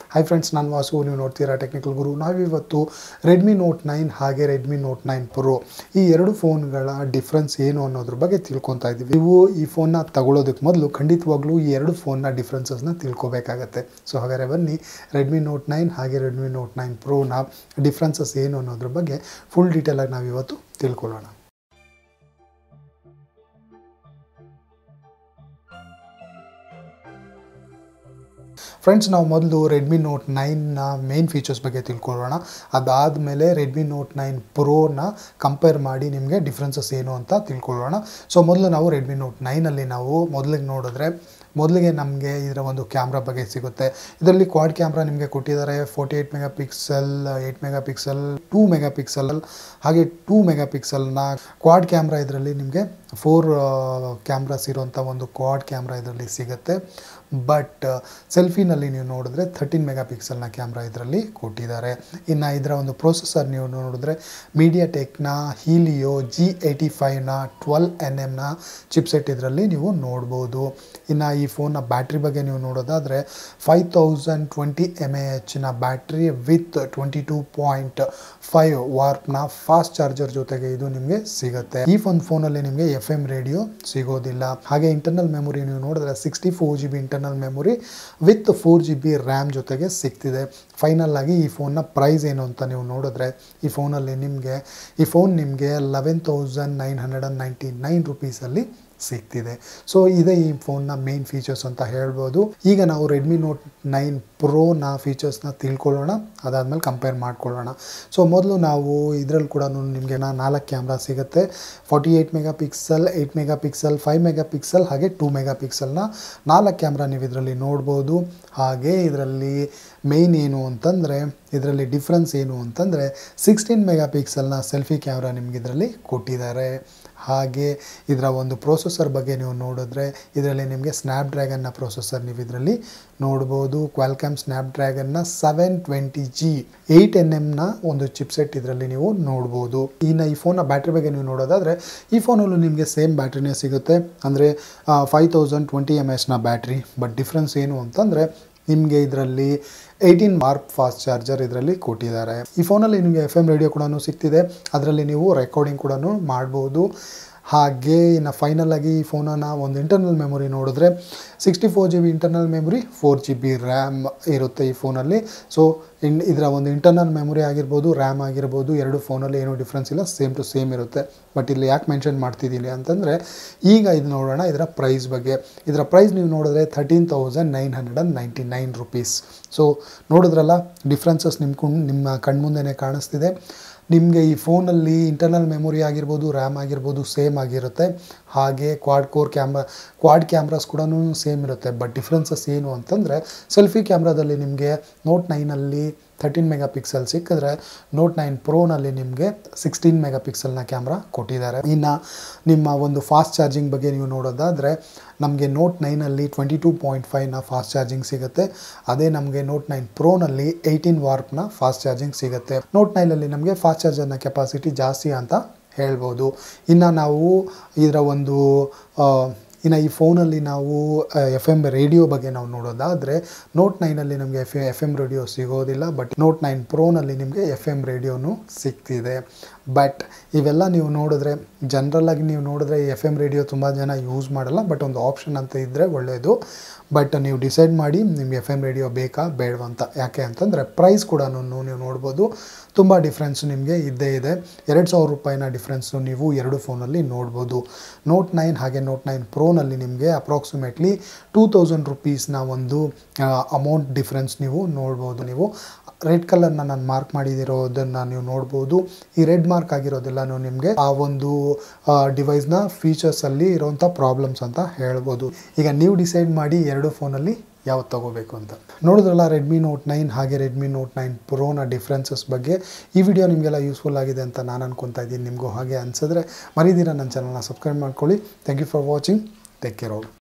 hi friends ನಾನು ವಾಸು ನೀವು ನೋಡ್ತೀರಾ ಟೆಕ್ನಿಕಲ್ ಗುರು ನಾವಿವತ್ತು ರೆಡ್ಮಿ ನೋಟ್ ನೈನ್ ಹಾಗೆ ರೆಡ್ಮಿ ನೋಟ್ ನೈನ್ ಪ್ರೋ ಈ ಎರಡು ಫೋನ್ಗಳ ಡಿಫ್ರೆನ್ಸ್ ಏನು ಅನ್ನೋದ್ರ ಬಗ್ಗೆ ತಿಳ್ಕೊತಾ ಇದ್ದೀವಿ ನೀವು ಈ ಫೋನ್ನ ತಗೊಳ್ಳೋದಕ್ಕೆ ಮೊದಲು ಖಂಡಿತವಾಗ್ಲೂ ಈ ಎರಡು ಫೋನ್ನ ಡಿಫ್ರೆನ್ಸಸ್ನ ತಿಳ್ಕೊಬೇಕಾಗತ್ತೆ ಸೊ ಹಾಗಾದರೆ ಬನ್ನಿ ರೆಡ್ಮಿ ನೋಟ್ ನೈನ್ ಹಾಗೆ ರೆಡ್ಮಿ ನೋಟ್ ನೈನ್ ಪ್ರೋನ ಡಿಫ್ರೆನ್ಸಸ್ ಏನು ಅನ್ನೋದ್ರ ಬಗ್ಗೆ ಫುಲ್ ಡೀಟೇಲಾಗಿ ನಾವಿವತ್ತು ತಿಳ್ಕೊಳ್ಳೋಣ ಫ್ರೆಂಡ್ಸ್ ನಾವು ಮೊದಲು ರೆಡ್ಮಿ ನೋಟ್ ನೈನ್ನ ಮೇನ್ ಫೀಚರ್ಸ್ ಬಗ್ಗೆ ತಿಳ್ಕೊಳ್ಳೋಣ ಅದಾದಮೇಲೆ ರೆಡ್ಮಿ ನೋಟ್ ನೈನ್ ಪ್ರೋನ ಕಂಪೇರ್ ಮಾಡಿ ನಿಮಗೆ ಡಿಫ್ರೆನ್ಸಸ್ ಏನು ಅಂತ ತಿಳ್ಕೊಳ್ಳೋಣ ಸೊ ಮೊದಲು ನಾವು ರೆಡ್ಮಿ ನೋಟ್ ನೈನಲ್ಲಿ ನಾವು ಮೊದಲಿಗೆ ನೋಡಿದ್ರೆ ಮೊದಲಿಗೆ ನಮಗೆ ಇದರ ಒಂದು ಕ್ಯಾಮ್ರಾ ಬಗ್ಗೆ ಸಿಗುತ್ತೆ ಇದರಲ್ಲಿ ಕ್ವಾಡ್ ಕ್ಯಾಮ್ರಾ ನಿಮಗೆ ಕೊಟ್ಟಿದ್ದಾರೆ forty eight megapixel eight megapixel two megapixel ಹಾಗೆ ಟೂ ಮೆಗಾ ಪಿಕ್ಸೆಲ್ನ ಕ್ವಾಡ್ ಕ್ಯಾಮ್ರಾ ಇದರಲ್ಲಿ ನಿಮಗೆ ಫೋರ್ ಕ್ಯಾಮ್ರಾಸ್ ಇರುವಂಥ ಒಂದು ಕ್ವಾಡ್ ಕ್ಯಾಮ್ರಾ ಇದರಲ್ಲಿ ಸಿಗುತ್ತೆ ಬಟ್ ಸೆಲ್ಫಿನಲ್ಲಿ ನೀವು ನೋಡಿದ್ರೆ ಥರ್ಟೀನ್ ಮೆಗಾ ಪಿಕ್ಸೆಲ್ನ ಕ್ಯಾಮ್ರಾ ಇದರಲ್ಲಿ ಕೊಟ್ಟಿದ್ದಾರೆ ಇನ್ನು ಇದರ ಒಂದು ಪ್ರೊಸೆಸರ್ ನೀವು ನೋಡಿದ್ರೆ ಮೀಡಿಯಾ ಟೆಕ್ನ ಹೀಲಿಯೋ ಜಿ ಏಯ್ಟಿ ಫೈವ್ನ ಟ್ವೆಲ್ ಎನ್ ಎಮ್ನ ಚಿಪ್ಸೆಟ್ ಇದರಲ್ಲಿ ನೀವು ನೋಡ್ಬೋದು ಇನ್ನು ಈ ಫೋನ್ನ ಬ್ಯಾಟ್ರಿ ಬಗ್ಗೆ ನೀವು ನೋಡೋದಾದರೆ five thousand twenty M A ಎಚ್ನ battery with twenty two point five ವಾರ್ಪ್ನ ಫಾಸ್ಟ್ ಚಾರ್ಜರ್ ಜೊತೆಗೆ ಇದು ನಿಮಗೆ ಸಿಗುತ್ತೆ ಈ ಒಂದು ಫೋನಲ್ಲಿ ನಿಮಗೆ ಎಫ್ ಎಮ್ ರೇಡಿಯೋ ಸಿಗೋದಿಲ್ಲ ಹಾಗೆ ಇಂಟರ್ನಲ್ ಮೆಮೊರಿ ನೀವು ನೋಡಿದ್ರೆ sixty four G B internal memory with four G B RAM ಜೊತೆಗೆ ಸಿಗ್ತಿದೆ ಫೈನಲ್ ಆಗಿ ಈ ಫೋನ್ನ ಪ್ರೈಸ್ ಏನು ಅಂತ ನೀವು ನೋಡಿದ್ರೆ ಈ ಫೋನಲ್ಲಿ ನಿಮಗೆ ಈ ಫೋನ್ ನಿಮಗೆ eleven thousand nine hundred and ninety nine ರುಪೀಸಲ್ಲಿ ಸಿಗ್ತಿದೆ ಸೊ ಇದೇ ಈ ಫೋನ್ನ ಮೇನ್ ಫೀಚರ್ಸ್ ಅಂತ ಹೇಳ್ಬೋದು ಈಗ ನಾವು ರೆಡ್ಮಿ ನೋಟ್ ನೈನ್ ಪ್ರೋನ ಫೀಚರ್ಸ್ನ ತಿಳ್ಕೊಳ್ಳೋಣ ಅದಾದಮೇಲೆ ಕಂಪೇರ್ ಮಾಡ್ಕೊಳ್ಳೋಣ ಸೊ ಮೊದಲು ನಾವು ಇದರಲ್ಲಿ ಕೂಡ ನಿಮಗೆ ನಾಲ್ಕು ಕ್ಯಾಮ್ರಾ ಸಿಗುತ್ತೆ forty eight megapixel eight megapixel five megapixel ಹಾಗೆ ಟೂ ಮೆಗಾ ಪಿಕ್ಸೆಲ್ನ ನಾಲ್ಕು ಕ್ಯಾಮ್ರಾ ನೀವು ಇದರಲ್ಲಿ ನೋಡ್ಬೋದು ಹಾಗೆ ಇದರಲ್ಲಿ ಮೇಯ್ನ್ ಏನು ಅಂತಂದರೆ ಇದರಲ್ಲಿ ಡಿಫ್ರೆನ್ಸ್ ಏನು ಅಂತಂದರೆ ಸಿಕ್ಸ್ಟೀನ್ ಮೆಗಾ ಪಿಕ್ಸೆಲ್ನ ಸೆಲ್ಫಿ ಕ್ಯಾಮ್ರಾ ನಿಮ್ಗೆ ಇದರಲ್ಲಿ ಕೊಟ್ಟಿದ್ದಾರೆ ಹಾಗೆ ಇದರ ಒಂದು ಪ್ರೊಸೆಸರ್ ಬಗ್ಗೆ ನೀವು ನೋಡಿದ್ರೆ ಇದರಲ್ಲಿ ನಿಮಗೆ ಸ್ನ್ಯಾಪ್ ಡ್ರ್ಯಾಗನ್ನ ಪ್ರೊಸೆಸರ್ ನೀವು ಇದರಲ್ಲಿ ನೋಡ್ಬೋದು ಕ್ವಾಲ್ಕಮ್ ಸ್ನ್ಯಾಪ್ ಡ್ರ್ಯಾಗನ್ನ seven twenty G eight N ಎಮ್ನ ಒಂದು ಚಿಪ್ಸೆಟ್ ಇದರಲ್ಲಿ ನೀವು ನೋಡ್ಬೋದು ಇನ್ನು ಈ ಫೋನ್ನ ಬ್ಯಾಟ್ರಿ ಬಗ್ಗೆ ನೀವು ನೋಡೋದಾದರೆ ಈ ಫೋನಲ್ಲೂ ನಿಮಗೆ ಸೇಮ್ ಬ್ಯಾಟ್ರಿನೇ ಸಿಗುತ್ತೆ ಅಂದರೆ ಫೈವ್ ತೌಸಂಡ್ ಟ್ವೆಂಟಿ ಎಮ್ ಎಚ್ನ ಬ್ಯಾಟ್ರಿ ಬಟ್ ಡಿಫ್ರೆನ್ಸ್ ಏನು ಅಂತಂದರೆ ನಿಮಗೆ ಇದರಲ್ಲಿ ಏಯ್ಟೀನ್ ವಾರ್ಪ್ ಫಾಸ್ಟ್ ಚಾರ್ಜರ್ ಇದರಲ್ಲಿ ಕೊಟ್ಟಿದ್ದಾರೆ ಈ ಫೋನಲ್ಲಿ ನಿಮಗೆ ಎಫ್ ಎಮ್ ರೇಡಿಯೋ ಕೂಡ ಸಿಗ್ತಿದೆ ಅದರಲ್ಲಿ ನೀವು ರೆಕಾರ್ಡಿಂಗ್ ಕೂಡ ಮಾಡ್ಬೋದು ಹಾಗೆ ಇನ್ನು ಫೈನಲ್ ಆಗಿ ಈ ಫೋನನ್ನು ಒಂದು ಇಂಟರ್ನಲ್ ಮೆಮೊರಿ ನೋಡಿದ್ರೆ sixty four G B internal memory four G B RAM ಇರುತ್ತೆ ಈ ಫೋನಲ್ಲಿ ಸೊ ಇನ್ ಇದರ ಒಂದು ಇಂಟರ್ನಲ್ ಮೆಮೊರಿ ಆಗಿರ್ಬೋದು ರ್ಯಾಮ್ ಆಗಿರ್ಬೋದು ಎರಡು ಫೋನಲ್ಲಿ ಏನೂ ಡಿಫ್ರೆನ್ಸ್ ಇಲ್ಲ ಸೇಮ್ ಟು ಸೇಮ್ ಇರುತ್ತೆ ಬಟ್ ಇಲ್ಲಿ ಯಾಕೆ ಮೆನ್ಷನ್ ಮಾಡ್ತಿದ್ದೀನಿ ಅಂತಂದರೆ ಈಗ ಇದು ನೋಡೋಣ ಇದರ ಪ್ರೈಸ್ ಬಗ್ಗೆ ಇದರ ಪ್ರೈಸ್ ನೀವು ನೋಡಿದ್ರೆ thirteen thousand nine hundred and ninety nine rupees so ನೋಡಿದ್ರಲ್ಲ ಡಿಫ್ರೆನ್ಸಸ್ ನಿಮ್ಮ ನಿಮ್ಮ ಕಣ್ಮುಂದೆನೇ ಕಾಣಿಸ್ತಿದೆ ನಿಮಗೆ ಈ ಫೋನಲ್ಲಿ ಇಂಟರ್ನಲ್ ಮೆಮೊರಿ ಆಗಿರ್ಬೋದು ರ್ಯಾಮ್ ಆಗಿರ್ಬೋದು ಸೇಮ್ ಆಗಿರುತ್ತೆ ಹಾಗೆ quad core camera quad cameras ಕೂಡ ಸೇಮ್ ಇರುತ್ತೆ ಬಟ್ ಡಿಫ್ರೆನ್ಸಸ್ ಏನು ಅಂತಂದರೆ ಸೆಲ್ಫಿ ಕ್ಯಾಮ್ರಾದಲ್ಲಿ ನಿಮಗೆ ನೋಟ್ ನೈನಲ್ಲಿ ಥರ್ಟೀನ್ ಮೆಗಾ ಪಿಕ್ಸೆಲ್ ಸಿಕ್ಕಿದ್ರೆ ನೋಟ್ ನೈನ್ ಪ್ರೋನಲ್ಲಿ ನಿಮಗೆ ಸಿಕ್ಸ್ಟೀನ್ ಮೆಗಾ ಪಿಕ್ಸೆಲ್ನ ಕ್ಯಾಮ್ರಾ ಕೊಟ್ಟಿದ್ದಾರೆ ಇನ್ನು ನಿಮ್ಮ ಒಂದು ಫಾಸ್ಟ್ ಚಾರ್ಜಿಂಗ್ ಬಗ್ಗೆ ನೀವು ನೋಡೋದಾದರೆ ನಮಗೆ ನೋಟ್ ನೈನಲ್ಲಿ ಟ್ವೆಂಟಿ ಟೂ ಪಾಯಿಂಟ್ ಫೈವ್ನ ಫಾಸ್ಟ್ ಚಾರ್ಜಿಂಗ್ ಸಿಗುತ್ತೆ ಅದೇ ನಮಗೆ ನೋಟ್ ನೈನ್ ಪ್ರೋನಲ್ಲಿ ಏಯ್ಟೀನ್ ವಾರ್ಪ್ನ ಫಾಸ್ಟ್ ಚಾರ್ಜಿಂಗ್ ಸಿಗುತ್ತೆ ನೋಟ್ ನೈನಲ್ಲಿ ನಮಗೆ ಫಾಸ್ಟ್ ಚಾರ್ಜರ್ನ ಕೆಪಾಸಿಟಿ ಜಾಸ್ತಿ ಅಂತ ಹೇಳ್ಬೋದು ಇನ್ನು ನಾವು ಇದರ ಒಂದು ಇನ್ನು ಈ ಫೋನಲ್ಲಿ ನಾವು ಎಫ್ ಎಮ್ ರೇಡಿಯೋ ಬಗ್ಗೆ ನಾವು ನೋಡೋದಾದರೆ ನೋಟ್ ನೈನಲ್ಲಿ ನಮಗೆ ಎಫ್ ಎಫ್ ಎಮ್ ರೇಡಿಯೋ ಸಿಗೋದಿಲ್ಲ ಬಟ್ ನೋಟ್ ನೈನ್ ಪ್ರೋನಲ್ಲಿ ನಿಮಗೆ ಎಫ್ ಎಮ್ ರೇಡಿಯೋನು ಸಿಗ್ತಿದೆ ಬಟ್ ಇವೆಲ್ಲ ನೀವು ನೋಡಿದ್ರೆ ಜನ್ರಲಾಗಿ ನೀವು ನೋಡಿದ್ರೆ ಎಫ್ ಎಮ್ ರೇಡಿಯೋ ತುಂಬ ಜನ ಯೂಸ್ ಮಾಡಲ್ಲ ಬಟ್ ಒಂದು ಆಪ್ಷನ್ ಅಂತ ಇದ್ದರೆ ಒಳ್ಳೆಯದು ಬಟ್ ನೀವು ಡಿಸೈಡ್ ಮಾಡಿ ನಿಮಗೆ ಎಫ್ ಎಮ್ ರೇಡಿಯೋ ಬೇಕಾ ಬೇಡವಂತ ಯಾಕೆ ಅಂತಂದರೆ ಪ್ರೈಸ್ ಕೂಡ ನೀವು ನೋಡ್ಬೋದು ತುಂಬ ಡಿಫ್ರೆನ್ಸು ನಿಮಗೆ ಇದ್ದೇ ಇದೆ ಎರಡು ಸಾವಿರ ರೂಪಾಯಿನ ಡಿಫ್ರೆನ್ಸು ನೀವು ಎರಡು ಫೋನಲ್ಲಿ ನೋಡ್ಬೋದು ನೋಟ್ ನೈನ್ ಹಾಗೆ ನೋಟ್ ನೈನ್ ಪ್ರೋನಲ್ಲಿ ನಿಮಗೆ ಅಪ್ರಾಕ್ಸಿಮೇಟ್ಲಿ ಟೂ ತೌಸಂಡ್ ರುಪೀಸ್ನ ಒಂದು ಅಮೌಂಟ್ ಡಿಫ್ರೆನ್ಸ್ ನೀವು ನೋಡ್ಬೋದು ನೀವು ರೆಡ್ ಕಲರ್ನ ನಾನು ಮಾರ್ಕ್ ಮಾಡಿದಿರೋದನ್ನು ನೀವು ನೋಡ್ಬೋದು ಈ ರೆಡ್ ಮಾರ್ಕ್ ಆಗಿರೋದೆಲ್ಲನೂ ನಿಮಗೆ ಆ ಒಂದು ಡಿವೈಸ್ನ ಫೀಚರ್ಸಲ್ಲಿ ಇರೋವಂಥ ಪ್ರಾಬ್ಲಮ್ಸ್ ಅಂತ ಹೇಳ್ಬೋದು ಈಗ ನೀವು ಡಿಸೈಡ್ ಮಾಡಿ ಎರಡು ಫೋನಲ್ಲಿ ಯಾವ್ದು ತಗೋಬೇಕು ಅಂತ ನೋಡಿದ್ರಲ್ಲ ರೆಡ್ಮಿ ನೋಟ್ ನೈನ್ ಹಾಗೆ ರೆಡ್ಮಿ ನೋಟ್ ನೈನ್ ಪ್ರೋನ ಡಿಫ್ರೆನ್ಸಸ್ ಬಗ್ಗೆ ಈ ವಿಡಿಯೋ ನಿಮಗೆಲ್ಲ ಯೂಸ್ಫುಲ್ ಆಗಿದೆ ಅಂತ ನಾನು ಅನ್ಕೊತಾ ಇದ್ದೀನಿ ನಿಮಗೂ ಹಾಗೆ ಅನಿಸಿದ್ರೆ ಮರಿದಿರ ನನ್ನ ಚಾನಲ್ನ ಸಬ್ಸ್ಕ್ರೈಬ್ ಮಾಡ್ಕೊಳ್ಳಿ thank you for watching take care all